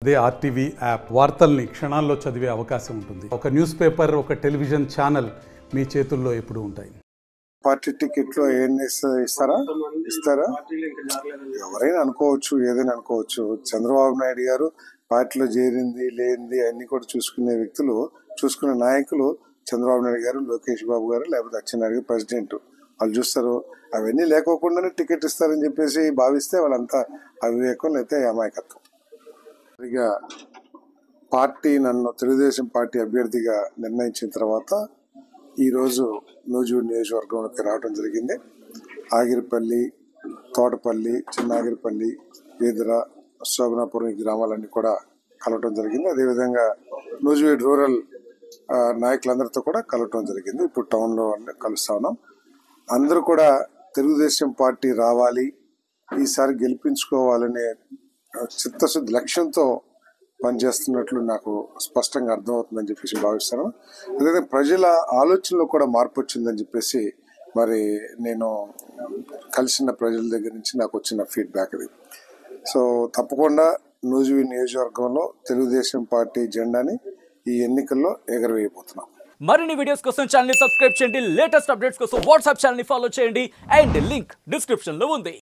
అదే RTV app వార్తల్ని క్షణాల్లో చదివే అవకాశం ఉంటుంది ఒక న్యూస్ పేపర్ ఒక టెలివిజన్ ఛానల్ మీ చేతుల్లో ఎప్పుడూ ఉంటాయి పార్టీ టికెట్లో ఏం ఇస్తారా ఇస్తారా ఎవరైనా అనుకోవచ్చు ఏదైనా అనుకోవచ్చు చంద్రబాబు నాయుడు గారు పార్టీలో చేరింది లేనిది అన్ని కూడా చూసుకునే వ్యక్తులు చూసుకునే నాయకులు చంద్రబాబు నాయుడు గారు లోకేష్ బాబు గారు లేకపోతే అచ్చెన్నాయుడు గారు ప్రెసిడెంట్ వాళ్ళు చూస్తారు అవన్నీ లేకోకుండానే టికెట్ ఇస్తారని చెప్పేసి భావిస్తే వాళ్ళంతా అవివేకం లేకపోతే అమాయకత్వం ఇక పార్టీ నన్ను తెలుగుదేశం పార్టీ అభ్యర్థిగా నిర్ణయించిన తర్వాత ఈరోజు నూజివీడు నియోజకవర్గంలోకి రావడం జరిగింది ఆగిరిపల్లి తోటపల్లి చిన్నాగిరిపల్లి వీధుర శోభనాపురం ఈ గ్రామాలన్నీ కూడా కలవటం జరిగింది అదేవిధంగా నూజివీడు రూరల్ ఆ, నాయకులందరితో కూడా కలవటం జరిగింది ఇప్పుడు టౌన్లో కలుస్తా ఉన్నాం అందరూ కూడా తెలుగుదేశం పార్టీ రావాలి ఈసారి గెలిపించుకోవాలనే ఆ, చిత్తశుద్ధి లక్ష్యంతో పనిచేస్తున్నట్లు నాకు స్పష్టంగా అర్థమవుతుందని చెప్పేసి భావిస్తాను అదే ప్రజల ఆలోచనలో కూడా మార్పు వచ్చిందని చెప్పేసి మరి నేను కలిసిన ప్రజల దగ్గర నుంచి నాకు వచ్చిన ఫీడ్బ్యాక్ అది సో తప్పకుండా నూజివీ నియోజకవర్గంలో తెలుగుదేశం పార్టీ జెండాని ఈ ఎన్నికల్లో ఎగరవేయబోతున్నాం మరిన్ని వీడియోస్ కోసం ఛానల్ ని సబ్స్క్రైబ్ చేయండి లేటెస్ట్ అప్డేట్స్ కోసం వాట్సాప్ ఛానల్ ని ఫాలో చేయండి అండ్ లింక్ డిస్క్రిప్షన్ లో ఉంది